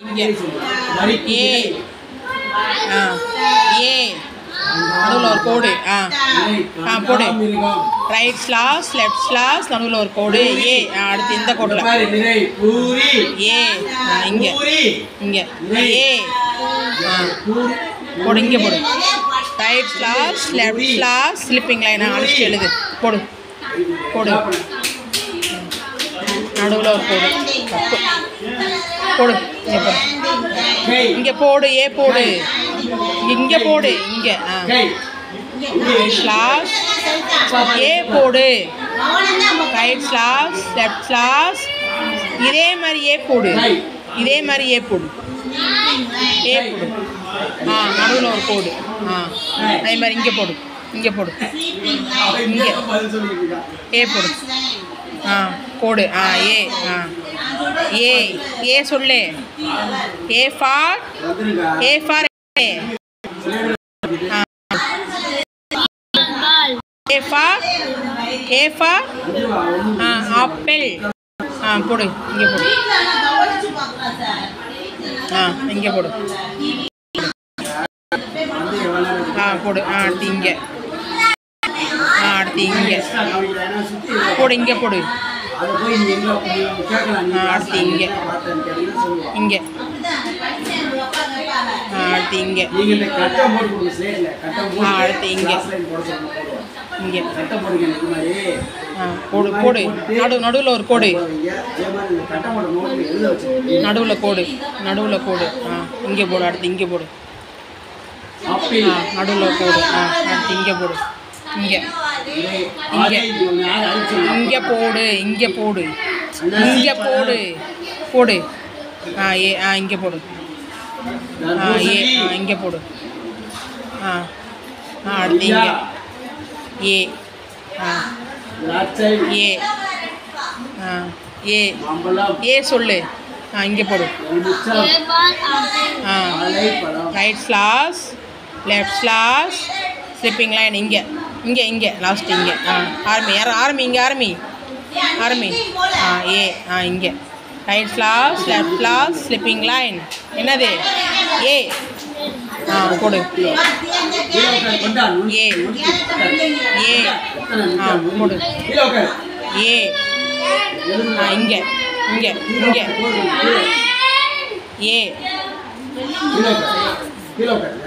இங்கே வரிக்கு ஏ விடை. ஆ ஏ நடுவில் ஒரு கோடு ஆ விடை. ஆ, போடு. காண்டாமிருகம். ரைட் ஸ்லாஸ் லெஃப்ட் ஸ்லாஸ் நடுவில் ஒரு கோடு ஏ ஆ, அடுத்து இந்த இந்த கோட்டில் மாதிரி விடை. பூரி ஏ ஆ இங்கே பூரி இங்கே ஏ ஆ பூரி போடு இங்கே போடு right slash left slash sleeping லைனை அழிச்சு எழுது போடு போடு நடுவில் ஒரு கோடு தப்பு. போடு இங்கே போடு கை இங்கே போடு ஏ போடு இங்கே போடு இங்கே ஆ கை ஸ்லாஸ் ஏ போடு ரைட் ஸ்லாஸ் லெஃப்ட் ஸ்லாஸ் இதே மாதிரி ஏ போடு இதே மாதிரி ஏ போடு ஏ போடு ஆ நடுவில் ஒரு கோடு ஆ அதே மாதிரி இங்கே போடு இங்கே போடு இங்கே பதில் சொல்லிட்டு இருக்கான். ஏ போடு ஆ கோடு ஆ ஏ ஆ ஏ ஏ சொல்லு ஏ ஃபார் வந்துருங்க. A for A A for A for வந்துருவா, ஒண்ணும் ஆ ஆப்பிள் ஆ போடு இங்கே போடு ஆ இங்கே போடு வந்து எவ்வளவு நேரம் ஆ போடு ஆ அடுத்து இங்கே ஆ அடுத்து இங்கே extra கவனிக்கல. ஏன்னா சுத்தி போடு இங்கே போடு அதை போய் நீ எங்க நீ கேட்கலாம். நீ ஆ, அடுத்து இங்க. பார்த்தேன்னு கேட்டீங்கன்னா சொல்லுவான். இங்கே ஆ அடுத்து இங்கே நீங்க இந்த கட்டம் போட்டு கொடுங்க ஸ்லேட்ல கட்டம் போட்டு ஆ, அடுத்து இங்க. cross line போட சொல்லுங்க போடுவோம். இங்கே கட்டம் போடுங்க இந்த மாதிரி ஆ போடு போடு நடு நடுவில் ஒரு கோடு போடுவீங்க. அதே மாதிரி இந்த கட்டம் போட நோட்ல எழுத வச்சுருக்கீங்க நடுவில் கோடு நடுவில் கோடு ஆ இங்கே போடு அடுத்து இங்கே போடு ஆப்பிள் ஆ நடுவில் கோடு ஆ அடுத்து இங்கே போடு இங்கே இதை இங்க. ஆரஞ்சு ஒண்ணு யார் அழிச்சிருந்தா? இங்கே போடு இங்கே போடு இங்கே போடு போடு ஆ ஏ ஆ இங்கே போடு ஆ ஏ தர்பூசணி, ஆ இங்கே போடு ஆ ஆ அடுத்து இங்கே ஏ ஆ திராட்சை ஏ ஆ ஏ மாம்பழம் ஏ சொல்லு ஆ இங்கே போடு எலுமிச்சம் ஆ வாழைப்பழம் right slash left slash sleeping line இங்கே இங்கே இங்கே லாஸ்ட் இங்கே ஆ ஆர்மி யார் ஆர்மி இங்கே ஆர்மி ஆர்மி ஆ ஏ ஆ இங்கே right slash left slash sleeping line என்னது ஏ ஆ போடு கீழே உட்காரு, கொண்டா, நுனி- ஏ. நுனி உட்காரு. ஏ எத்தனை ஆ நிமிஷம்? போடு கீழே உட்காரு. ஏ எழுதுங்க. ஆ இங்கே இங்கே கீழே இங்கே உட்காரு, போடுங்க, கீழே. ஏ கீழே உட்காரு. கீழே உட்காரு.